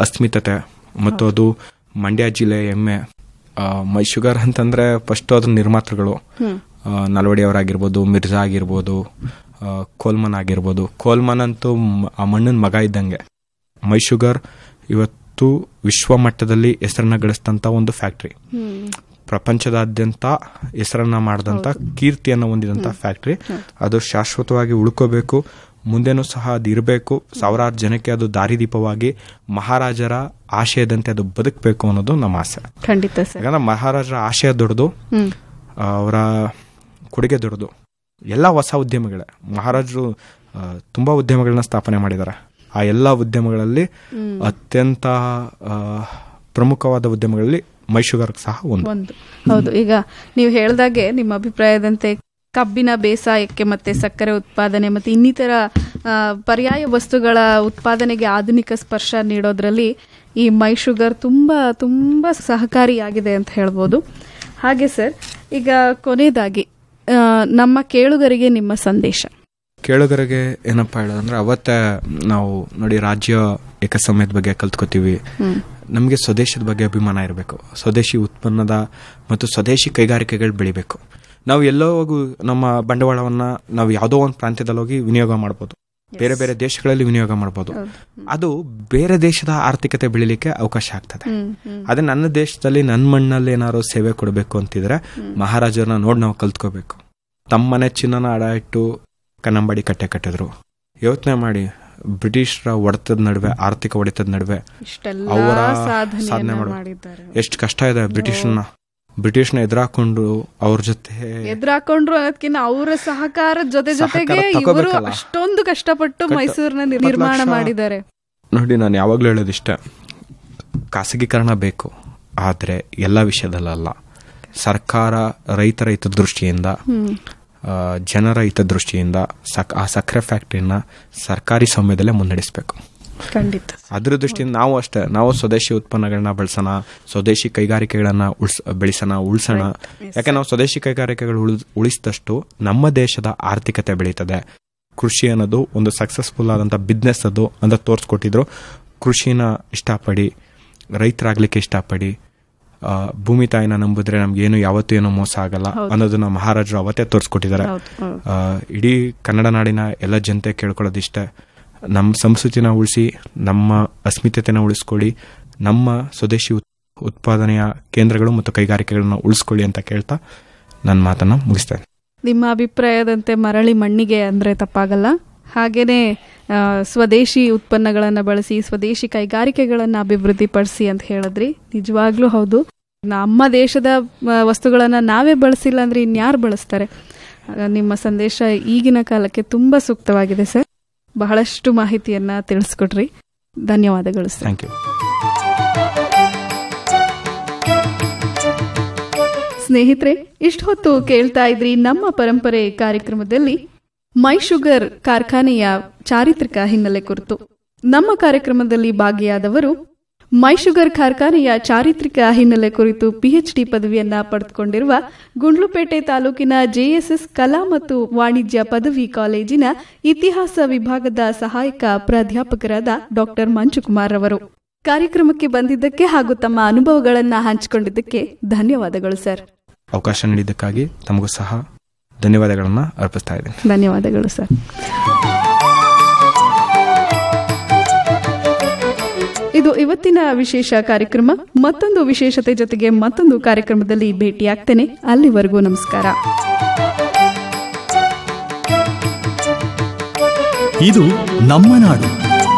ಅಸ್ಮಿತತೆ ಮತ್ತು ಅದು ಮಂಡ್ಯ ಜಿಲ್ಲೆ ಹೆಮ್ಮೆ ಆ, ಮೈ ಶುಗರ್ ಅಂತಂದ್ರೆ ಫಸ್ಟ್ ಅದ್ರ ನಿರ್ಮಾತೃಗಳು ಆ, ನಲ್ವಡಿ ಅವರಾಗಿರ್ಬೋದು ಮಿರ್ಜಾ ಆಗಿರ್ಬೋದು ಆ, ಕೋಲ್ಮನ್ ಆಗಿರ್ಬೋದು ಕೋಲ್ಮನ್ ಅಂತೂ ಮ್- ಆ ಮಣ್ಣಿನ ಮಗ ಇದ್ದಂಗೆ ಮೈ ಶುಗರ್ ಇವತ್ತು ವಿಶ್ವ ಮಟ್ಟದಲ್ಲಿ ಹೆಸರನ್ನ ಗಳಿಸಿದಂತ ಒಂದು ಫ್ಯಾಕ್ಟ್ರಿ ಪ್ರಪಂಚದಾದ್ಯಂತ ಹೆಸರನ್ನ ಮಾಡಿದಂತ ಕೀರ್ತಿಯನ್ನು ಹೊಂದಿದಂತ ಫ್ಯಾಕ್ಟ್ರಿ ಅದು ಶಾಶ್ವತವಾಗಿ ಉಳ್ಕೋಬೇಕು ಮುಂದೆನೂ ಸಹ ಅದು ಇರಬೇಕು ಸಾವಿರಾರು ಜನಕ್ಕೆ ಅದು ದಾರಿದೀಪವಾಗಿ ಮಹಾರಾಜರ ಆಶಯದಂತೆ ಅದು ಬದುಕಬೇಕು ಅನ್ನೋದು ನಮ್ಮ ಆಸೆ ಖಂಡಿತ ಸರ್ ಯಾಕಂದ್ರೆ ಮಹಾರಾಜರ ಆಶಯ ದೊಡ್ಡದು ಹ್ಮ್ ಅವರ ಕೊಡುಗೆ ದೊಡ್ಡದು ಎಲ್ಲ ಹೊಸ ಉದ್ಯಮಗಳೇ ಮಹಾರಾಜರು ಆ, ತುಂಬಾ ಉದ್ಯಮಗಳನ್ನ ಸ್ಥಾಪನೆ ಮಾಡಿದ್ದಾರೆ ಆ ಎಲ್ಲ ಉದ್ಯಮಗಳಲ್ಲಿ ಅತ್ಯಂತ ಆ, ಪ್ರಮುಖವಾದ ಉದ್ಯಮಗಳಲ್ಲಿ ಮೈಶುಗರ್ ಸಹ ಒಂದು ಒಂದು ಹೌದು ಈಗ ನೀವು ಹೇಳ್ದಾಗೆ ನಿಮ್ಮ ಅಭಿಪ್ರಾಯದಂತೆ ಕಬ್ಬಿನ ಬೇಸಾಯಕ್ಕೆ ಮತ್ತೆ ಸಕ್ಕರೆ ಉತ್ಪಾದನೆ ಮತ್ತೆ ಇನ್ನಿತರ ಆ, ಪರ್ಯಾಯ ವಸ್ತುಗಳ ಉತ್ಪಾದನೆಗೆ ಆಧುನಿಕ ಸ್ಪರ್ಶ ನೀಡೋದ್ರಲ್ಲಿ ಈ ಮೈ ಶುಗರ್ ತುಂಬಾ ತುಂಬಾ ಸಹಕಾರಿಯಾಗಿದೆ ಅಂತ ಹೇಳ್ಬೋದು ಹಾಗೆ ಸರ್ ಈಗ ಕೊನೆಯದಾಗಿ ಆ, ನಮ್ಮ ಕೇಳುಗರಿಗೆ ನಿಮ್ಮ ಸಂದೇಶ ಕೇಳುಗರಿಗೆ ಏನಪ್ಪಾ ಹೇಳೋದಂದ್ರೆ ಅವತ್ತೇ ನಾವು ನೋಡಿ ರಾಜ್ಯ ಏಕಸಮಯದ ಬಗ್ಗೆ ಕಲ್ತ್ಕೋತೀವಿ ಹ್ಮ್ ನಮಗೆ ಸ್ವದೇಶದ ಬಗ್ಗೆ ಅಭಿಮಾನ ಇರಬೇಕು ಸ್ವದೇಶಿ ಉತ್ಪನ್ನದ ಮತ್ತು ಸ್ವದೇಶಿ ಕೈಗಾರಿಕೆಗಳು ಬೆಳಿಬೇಕು ನಾವು ಎಲ್ಲೋ ಹೋಗು ನಮ್ಮ ಬಂಡವಾಳವನ್ನ ನಾವು ಯಾವುದೋ ಒಂದು ಪ್ರಾಂತ್ಯದಲ್ಲಿ ಹೋಗಿ ವಿನಿಯೋಗ ಮಾಡ್ಬೋದು ಬೇರೆ ಬೇರೆ ದೇಶಗಳಲ್ಲಿ ವಿನಿಯೋಗ ಮಾಡ್ಬೋದು ಅದು ಬೇರೆ ದೇಶದ ಆರ್ಥಿಕತೆ ಬೆಳಿಲಿಕ್ಕೆ ಅವಕಾಶ ಆಗ್ತದೆ ಹ್ಮ್ ಹ್ಮ್ ಅದೇ ನನ್ನ ದೇಶದಲ್ಲಿ ನನ್ನ ಮಣ್ಣಲ್ಲಿ ಏನಾದ್ರು ಸೇವೆ ಕೊಡಬೇಕು ಅಂತಿದ್ರೆ ಮಹಾರಾಜರನ್ನ ನೋಡಿ ನಾವು ಕಲ್ತ್ಕೋಬೇಕು ತಮ್ಮನೆ ಚಿನ್ನನ ಅಡ ಇಟ್ಟು ಕನ್ನಂಬಾಡಿ ಕಟ್ಟೆ ಕಟ್ಟಿದ್ರು ಯೋಚನೆ ಮಾಡಿ ಬ್ರಿಟಿಷರ ಹೊಡೆತದ ನಡುವೆ ಆರ್ಥಿಕ ಹೊಡೆತದ ನಡುವೆ ಇಷ್ಟೆಲ್ಲ ಅವರ ಸಾಧನೆಯನ್ನ ಸಾಧನೆ ಮಾಡು- ಮಾಡಿದ್ದಾರೆ ಎಷ್ಟು ಕಷ್ಟ ಇದೆ ಬ್ರಿಟಿಷ್ನ ಬ್ರಿಟಿಷ್ನ ಎದುರಾಕೊಂಡು ಅವ್ರ ಜೊತೆ ಎದುರಾಕೊಂಡ್ರು ಅನ್ನೋದಕ್ಕಿಂತ ಅವರ ಸಹಕಾರದ ಜೊತೆ ಜೊತೆಗೆ ಸಹಕಾರ ಇವರು ತಗೋಬೇಕಲ್ಲ. ಅಷ್ಟೊಂದು ಕಷ್ಟಪಟ್ಟು ಕಟ್ಟ- ಮೈಸೂರಿನ ಇಪ್ಪತ್ತು ನಿರ್ಮಾಣ ಲಕ್ಷ- ಮಾಡಿದ್ದಾರೆ ನೋಡಿ ನಾನು ಯಾವಾಗಲೂ ಹೇಳೋದಿಷ್ಟೇ ಖಾಸಗೀಕರಣ ಬೇಕು ಆದರೆ ಎಲ್ಲ ವಿಷಯದಲ್ಲಲ್ಲ ಸರ್ಕಾರ ರೈತರ ಹಿತದೃಷ್ಟಿಯಿಂದ ಹ್ಮ್ ಆ, ಜನರ ಹಿತದೃಷ್ಟಿಯಿಂದ ಸಕ್ ಆ ಸಕ್ಕರೆ ಫ್ಯಾಕ್ಟ್ರಿನ ಸರ್ಕಾರಿ ಸ್ವಾಮ್ಯದಲ್ಲೇ ಮುನ್ನಡೆಸಬೇಕು ಖಂಡಿತ ಅದ್ರ ದೃಷ್ಟಿಯಿಂದ ನಾವು ಅಷ್ಟೇ ನಾವು ಸ್ವದೇಶಿ ಉತ್ಪನ್ನಗಳನ್ನ ಬಳಸೋಣ ಸ್ವದೇಶಿ ಕೈಗಾರಿಕೆಗಳನ್ನ ಉಳ್ಸ ಬೆಳೆಸೋಣ ಉಳಿಸೋಣ ಯಾಕೆ ನಾವು ಸ್ವದೇಶಿ ಕೈಗಾರಿಕೆಗಳು ಉಳಿಸ್- ಉಳಿಸಿದಷ್ಟು ನಮ್ಮ ದೇಶದ ಆರ್ಥಿಕತೆ ಬೆಳೀತದೆ ಕೃಷಿ ಅನ್ನೋದು ಒಂದು ಸಕ್ಸಸ್ಫುಲ್ ಆದಂತ ಬಿಸ್ನೆಸ್ ಅದು ಅಂತ ತೋರಿಸ್ಕೊಟ್ಟಿದ್ರು ಕೃಷಿನ ಇಷ್ಟಪಡಿ ರೈತರಾಗ್ಲಿಕ್ಕೆ ಇಷ್ಟಪಡಿ ಆ, ಭೂಮಿ ತಾಯಿನ ನಂಬಿದ್ರೆ ನಮ್ಗೇನು ಯಾವತ್ತೂ ಏನೂ ಮೋಸ ಆಗಲ್ಲ ಅನ್ನೋದನ್ನ ಮಹಾರಾಜರು ಅವತ್ತೇ ತೋರಿಸ್ಕೊಟ್ಟಿದ್ದಾರೆ ಹೌದು ಹೌದು. ಆ, ಇಡೀ ಕನ್ನಡ ನಾಡಿನ ಎಲ್ಲ ಜನತೆ ಕೇಳ್ಕೊಳ್ಳೋದಿಷ್ಟೇ ನಮ್ಮ ಸಂಸ್ಕೃತಿನ ಉಳಿಸಿ ನಮ್ಮ ಅಸ್ಮಿತೆನ ಉಳಿಸ್ಕೊಳ್ಳಿ ನಮ್ಮ ಸ್ವದೇಶಿ ಉತ್- ಉತ್ಪಾದನೆಯ ಕೇಂದ್ರಗಳು ಮತ್ತು ಕೈಗಾರಿಕೆಗಳನ್ನ ಉಳಿಸ್ಕೊಳ್ಳಿ ಅಂತ ಕೇಳ್ತಾ ನನ್ನ ಮಾತನ್ನ ಮುಗಿಸ್ತೇನೆ ನಿಮ್ಮ ಅಭಿಪ್ರಾಯದಂತೆ ಮರಳಿ ಮಣ್ಣಿಗೆ ಅಂದ್ರೆ ತಪ್ಪಾಗಲ್ಲ ಹಾಗೇನೆ ಆ, ಸ್ವದೇಶಿ ಉತ್ಪನ್ನಗಳನ್ನ ಬಳಸಿ ಸ್ವದೇಶಿ ಕೈಗಾರಿಕೆಗಳನ್ನ ಅಭಿವೃದ್ಧಿಪಡಿಸಿ ಅಂತ ಹೇಳಿದ್ರಿ ನಿಜವಾಗ್ಲೂ ಹೌದು ನಮ್ಮ ದೇಶದ ಆ, ವಸ್ತುಗಳನ್ನ ನಾವೇ ಬಳಸಿಲ್ಲ ಅಂದ್ರೆ ಇನ್ಯಾರು ಬಳಸ್ತಾರೆ ಆಗ ನಿಮ್ಮ ಸಂದೇಶ ಈಗಿನ ಕಾಲಕ್ಕೆ ತುಂಬಾ ಸೂಕ್ತವಾಗಿದೆ ಸರ್ ಬಹಳಷ್ಟು ಮಾಹಿತಿಯನ್ನ ತಿಳಿಸ್ಕೊಟ್ರಿ ಧನ್ಯವಾದಗಳು ಸರ್ ಥ್ಯಾಂಕ್ ಯು ಸ್ನೇಹಿತರೆ ಇಷ್ಟು ಹೊತ್ತು ಕೇಳ್ತಾ ಇದ್ರಿ ನಮ್ಮ ಪರಂಪರೆ ಕಾರ್ಯಕ್ರಮದಲ್ಲಿ ಮೈ ಶುಗರ್ ಕಾರ್ಖಾನೆಯ ಚಾರಿತ್ರಿಕ ಹಿನ್ನೆಲೆ ಕುರಿತು ನಮ್ಮ ಕಾರ್ಯಕ್ರಮದಲ್ಲಿ ಭಾಗಿಯಾದವರು ಮೈ ಶುಗರ್ ಕಾರ್ಖಾನೆಯ ಚಾರಿತ್ರಿಕ ಹಿನ್ನೆಲೆ ಕುರಿತು ಪಿಎಚ್ಡಿ ಪದವಿಯನ್ನ ಪಡೆದುಕೊಂಡಿರುವ ಗುಂಡ್ಲುಪೇಟೆ ತಾಲೂಕಿನ ಜೆಎಸ್ಎಸ್ ಕಲಾ ಮತ್ತು ವಾಣಿಜ್ಯ ಪದವಿ ಕಾಲೇಜಿನ ಇತಿಹಾಸ ವಿಭಾಗದ ಸಹಾಯಕ ಪ್ರಾಧ್ಯಾಪಕರಾದ ಡಾಕ್ಟರ್ ಮಂಜುಕುಮಾರ್ ಅವರು ಕಾರ್ಯಕ್ರಮಕ್ಕೆ ಬಂದಿದ್ದಕ್ಕೆ ಹಾಗೂ ತಮ್ಮ ಅನುಭವಗಳನ್ನ ಹಂಚಿಕೊಂಡಿದ್ದಕ್ಕೆ ಧನ್ಯವಾದಗಳು ಸರ್ ಅವಕಾಶ ನೀಡಿದ್ದಕ್ಕಾಗಿ ತಮಗೂ ಸಹ ಧನ್ಯವಾದಗಳನ್ನ ಅರ್ಪಿಸ್ತಾ ಇದ್ದೀನಿ ಧನ್ಯವಾದಗಳು ಸರ್ ಇದು ಇವತ್ತಿನ ವಿಶೇಷ ಕಾರ್ಯಕ್ರಮ ಮತ್ತೊಂದು ವಿಶೇಷತೆ ಜೊತೆಗೆ ಮತ್ತೊಂದು ಕಾರ್ಯಕ್ರಮದಲ್ಲಿ ಭೇಟಿಯಾಗ್ತೇನೆ ಅಲ್ಲಿವರೆಗೂ ನಮಸ್ಕಾರ ಇದು ನಮ್ಮ ನಾಡು